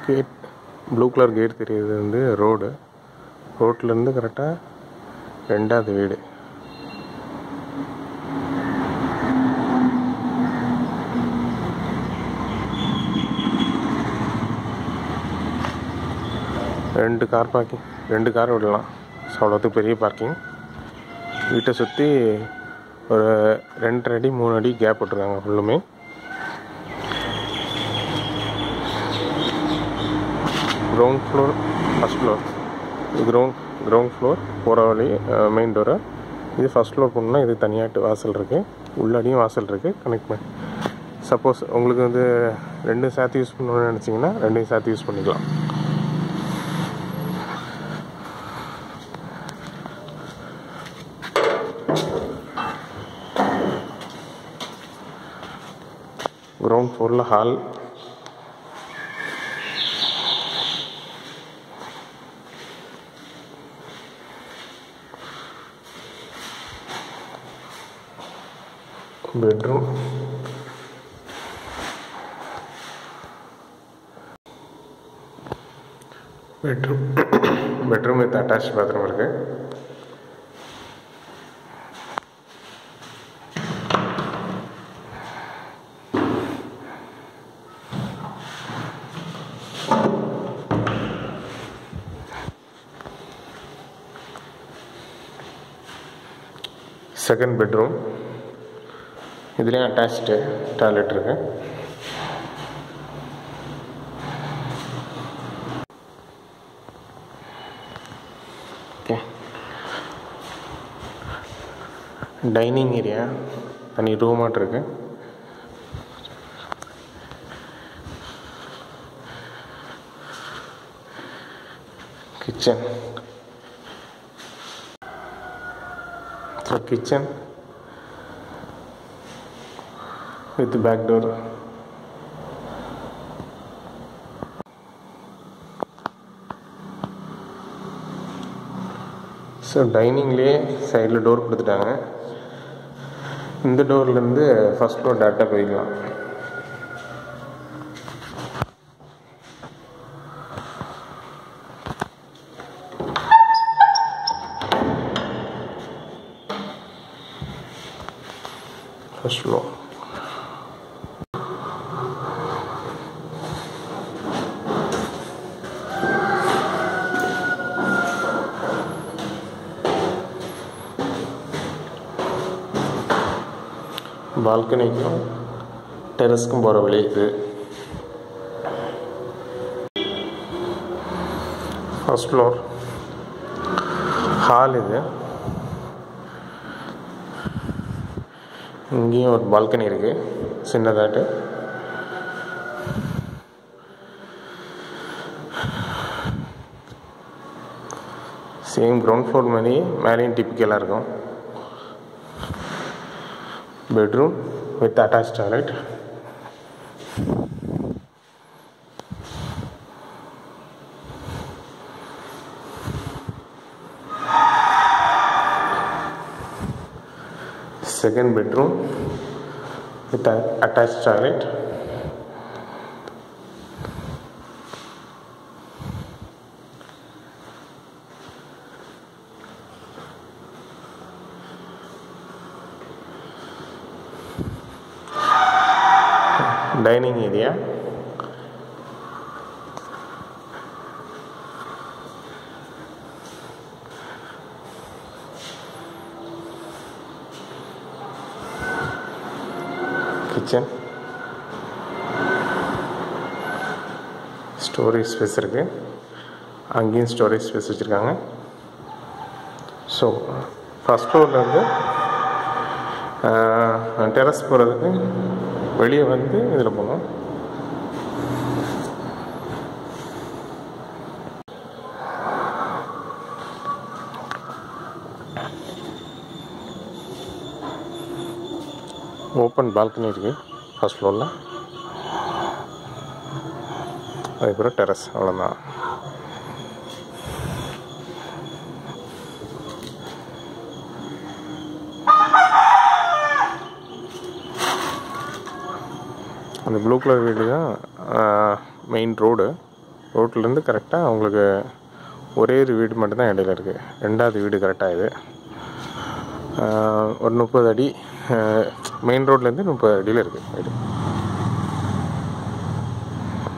gate blue colour gate தெரியுது வந்து road ரோட்லேருந்து கரெக்டாக ரெண்டாவது வீடு ரெண்டு கார் பார்க்கிங் ரெண்டு கார் விடலாம் ஸோ அவ்வளோத்துக்கு பெரிய பார்க்கிங் வீட்டை சுற்றி ஒரு ரெண்டரை அடி மூணு அடி கேப் விட்டுருக்காங்க ஃபுல்லுமே ground floor first floor ground ground floor போகிற வழி மெயின் டோரு இது ஃபஸ்ட் ஃப்ளோர் போகணுன்னா இது தனியாட்டு வாசல் இருக்குது உள்ளடியும் வாசல் இருக்குது கனெக்ட் பண்ணி சப்போஸ் உங்களுக்கு வந்து ரெண்டும் சேர்த்து யூஸ் பண்ணணும்னு நினச்சிங்கன்னா ரெண்டையும் சேர்த்து யூஸ் பண்ணிக்கலாம் கிரவுண்ட் ஃப்ளோரில் hall bedroom bedroom bedroom with attach bathroom இருக்கு செகண்ட் பெட்ரூம் இதுலேயும் அட்டாச்சு டாய்லெட் இருக்கு ஓகே டைனிங் ஏரியா தனி ரூமாட் இருக்கு kitchen so kitchen with back door so டைனிங்லேயே சைடில் டோர் கொடுத்துட்டாங்க இந்த டோர்லேருந்து ஃபஸ்ட் ஃப்ளோர் டேரெக்டாக போய்க்கலாம் ஃபஸ்ட் ஃப்ளோர் பால்கனிக்கும் டெரஸ்க்கும் போகிற வழி இது ஃபஸ்ட் ஃப்ளோர் ஹால் இது இங்கேயும் ஒரு பால்கனி இருக்குது சின்னதாட்டு சேம் கிரவுண்ட் ஃப்ளோர் மாதிரி மேலேயும் டிப்பிக்கலாக இருக்கும் bedroom with attach toilet second bedroom with a attached toilet dining area kitchen storage space இருக்குது அங்கேயும் ஸ்டோரேஜ் ஸ்பேஸ் வச்சுருக்காங்க ஸோ ஃபஸ்ட் ஃப்ளோர்லேருந்து டெரஸ் போகிறதுக்கு வெளியே வந்து இதில் போகணும் ஓப்பன் பால்கனி இருக்குது ஃபஸ்ட் ஃப்ளோரில் அதுக்கப்புறம் டெரஸ் அவ்வளோதான் அந்த ப்ளூ கலர் வீடு தான் மெயின் ரோடு ரோட்லேருந்து கரெக்டாக உங்களுக்கு ஒரே ஒரு வீடு மட்டும்தான் இடையில இருக்குது ரெண்டாவது வீடு கரெக்டாக இது ஆஹ் ஒரு முப்பது அடி மெயின் ரோட்லேருந்து முப்பது அடியில் இருக்குது வீடு